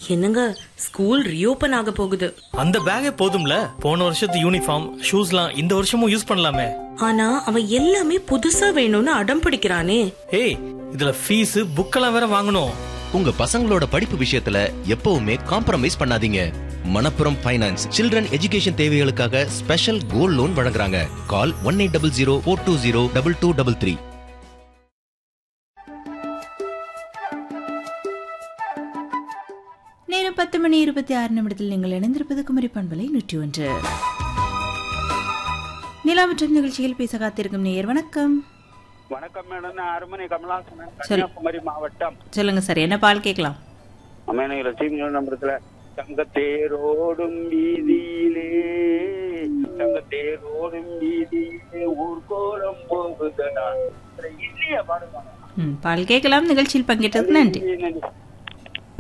என்னங்க school reopen ஆக போகுது அந்த பேக்கே போதும்ல போன வருஷத்து யூனிஃபார்ம் ஷூஸ்லாம் இந்த வருஷமும் யூஸ் பண்ணலாமே ஆனா அவன் எல்லாமே புதுசா வேணும்னு அடம் பிடிக்கிறானே ஏய் இதுல ஃபீஸ் புக்கெல்லாம் வேற வாங்கணும் உங்க பசங்களோட படிப்பு விஷயத்துல எப்பவுமே காம்ப்ரமைஸ் பண்ணாதீங்க மணப்புரம் ஃபைனான்ஸ் சில்ட்ரன் எஜுகேஷன் தேவைகளுக்காக ஸ்பெஷல் கோல்ட் லோன் வழங்குறாங்க call one eight double zero four two zero double two double three நேரம் பத்து மணி இருபத்தி ஆறு நிமிடத்தில் நீங்கள் இணைந்திருப்பது குமரி பண்பலை நூற்றி ஒன்று நிலாமற்றம் நிகழ்ச்சியில் பேச காத்திருக்கும் நேயர் வணக்கம் வணக்கம் மேடம் நான் அருமனை கமலாசனன் கன்னியாகுமரி மாவட்டம் சொல்லுங்க சார் என்ன பால் கேட்கலாம் அமேனை லட்சுமி நம்பரத்துல தங்கத்தேரோடும் வீதியிலே தங்கத்தேரோடும் வீதியிலே ஊர்கோலம் போகுதடா இல்லையா பாடுவாங்க ம் பால் கேட்கலாம் நிகழ்ச்சியில் பங்கேற்றதுக்கு நன்றி நன்றி